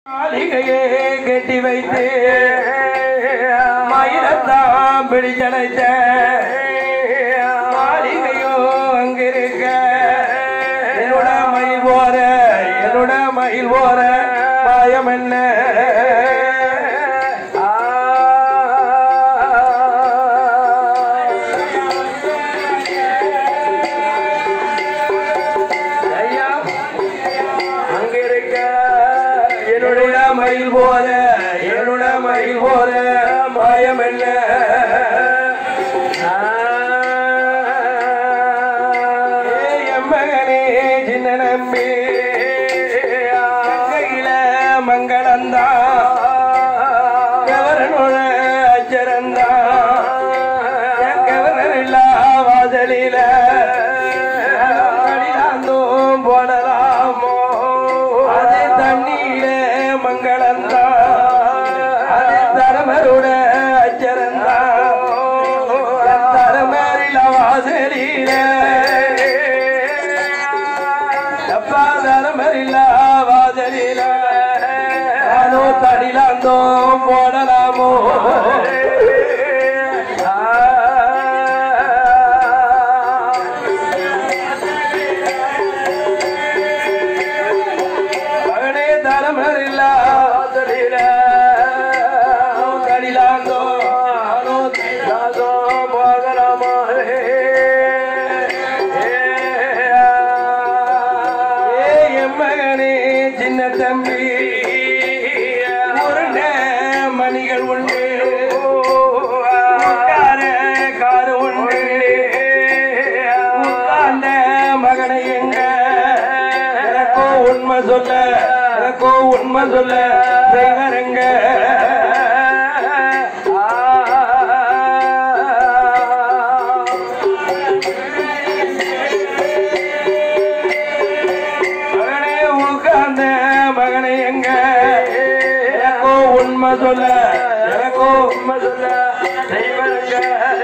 மாளிகையே கட்டி வைத்து மயிலத்தான் பிடிச்சடைத்த மாளிகையோ அங்கிருக்க என்னோட மயில் போற என்னோட மயில் போற மாயம் என்ன ஐயா அங்கிருக்க என்னுடைய மயில் போல என்னுடைய மயில் போல மாயம் என்ன ஏய் என் மகனே சின்ன நம்பி கையில மங்களந்தா கவரனோட அச்சரந்தா கவரன் இல்லா வாசலில அடியாந்தோம் போடலாமோ அது தண்ணீர மங்களந்தா அது தரமருட அச்சரந்தா தரமரில வாசலில அப்பா தரமரில வாசலில நானோ தடிலாந்தோம் போடலாமோ மகனே தரமரில்லா வாசலில தடிலாந்தோ நானோ தடிலாந்தோ போகலாமோ ஏ என் மகனே சின்ன தம்பி உருண்ட மணிகள் உண்டு உட்கார காரு உண்டு உட்கார்ந்த மகனை எங்க எனக்கோ உண்மை சொல்ல எனக்கோ உண்மை சொல்ல செய்வரங்க மகனே உட்கார்ந்த மகனை எங்க எனக்கோ உண்மை சொல்ல எனக்கோ உண்மை சொல்ல செய்வரங்க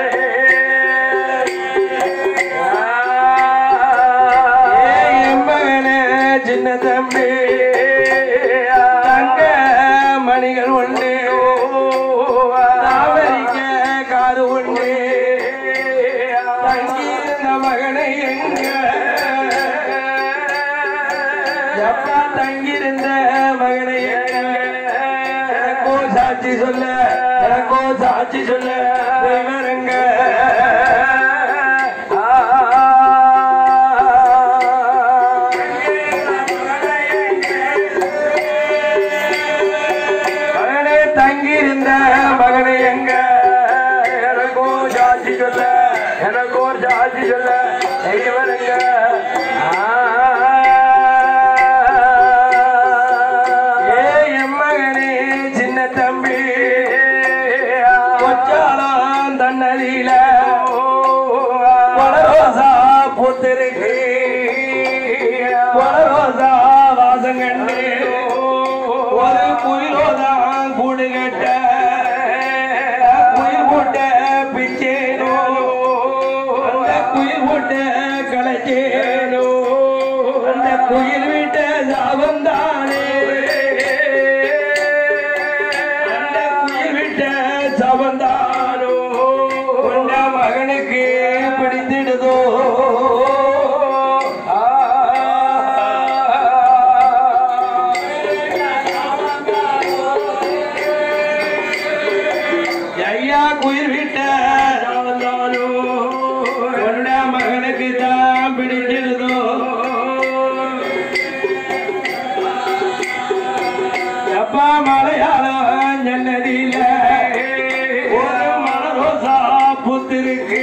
ஏய் என் மகனே சின்ன தம்பி தங்க மணிகள் உண்டு தாவரிக்க காது உண்டு தங்கியிருந்த மகனை எங்க எப்பா தங்கியிருந்த மகனை எங்க எனக்கோ சாட்சி சொல்ல எனக்கோ சாட்சி சொல்ல விவரங்க மகனே தங்கியிருந்த மகனை எங்க எனக்கோ சாட்சி சொல்ல எனக்கோ சாட்சி சொல்ல இவருங்க ஏ என் மகனே சின்ன தம்பி கொச்சாலம் தன்னதியில வளரோசா பூத்திருக்கு வளரோசா வாசம் கண்டு ஒரு குயிலோதான் கூடு கட்ட குயில் போட்ட பிச்சேனோ அந்த குயில் போட்ட களைச்சேனோ அந்த குயில் விட்ட சாபம் தானே அந்த குயில் விட்ட சாபம் தானோ உண்ட மகனுக்கு பிடித்திடுதோ ஐயா குயில் விட்ட சாபந்தானோ உண்ட மகனுக்கு தான் பிடிச்சிடுதோ அப்பா மலையாளம் ஜன்னதியில ஒரு மலரோசா புத்திருக்கு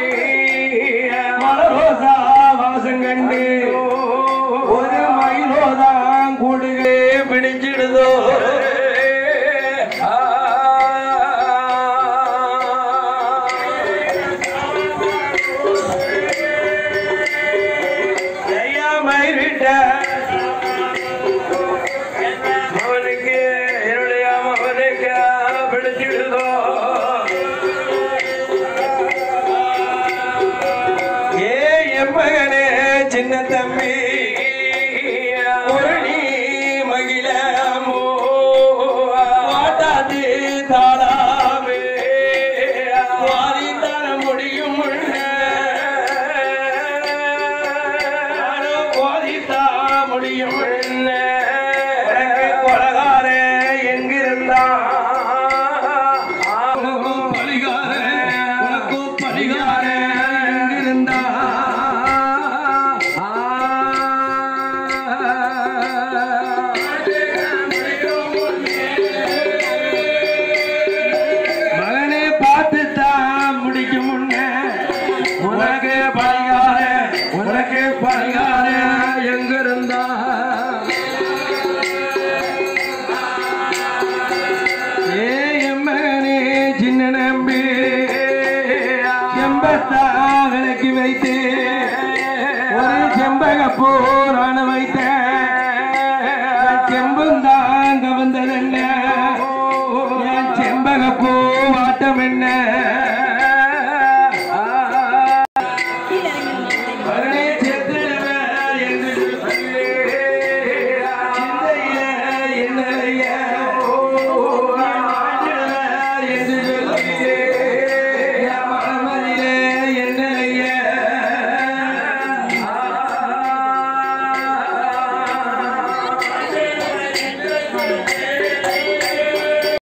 மலரோசா வாசம் கண்டு ஒரு மயிலோதான் கூடுகே பிடிச்சிடுதோ ஐயா மயில் விட்ட மகனுக்கு என்னுடைய மகனுக்கு பிடிச்சிடுதோ ஏ என் மகனே சின்ன தம்பி முரளி மகிழமோ போரானவை